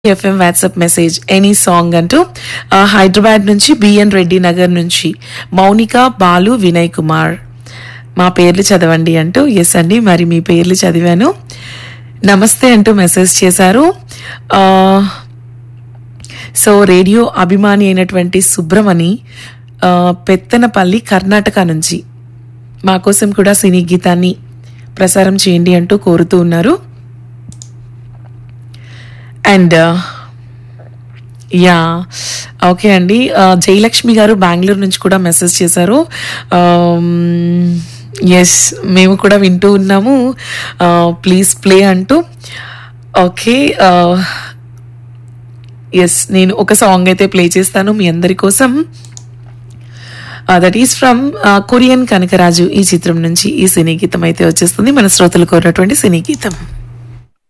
FM WhatsApp message any song అంటూ ఆ, హైదరాబాద్ నుంచి బిఎన్ రెడ్డి నగర్ నుంచి మౌనిక బాలు వినయ్ కుమార్ మా పేర్లు చదవండి అంటూ ఎస్ అండి మరి మీ పేర్లు చదివాను నమస్తే అంటూ మెసేజ్ చేశారు ఆ, సో రేడియో అభిమాని అయినటువంటి సుబ్రమణి ఆ, పెత్తనపల్లి కర్ణాటక నుంచి మా కోసం కూడా సినీ గీతాన్ని ప్రసారం చేయండి అంటూ కోరుతూ ఉన్నారు అండ్ యా ఓకే అండి ఆ, జయలక్ష్మి గారు బెంగళూరు నుంచి కూడా మెసేజ్ చేశారు ఎస్ మేము కూడా వింటూ ఉన్నాము ప్లీజ్ ప్లే అంటూ ఓకే ఎస్ నేను ఒక సాంగ్ అయితే ప్లే చేస్తాను మీ అందరి కోసం that is from Korean Kanakaraju ఈ చిత్రం నుంచి ఈ సినీ గీతం అయితే వచ్చేస్తుంది మన శ్రోతలు కోరినటువంటి సినీ గీతం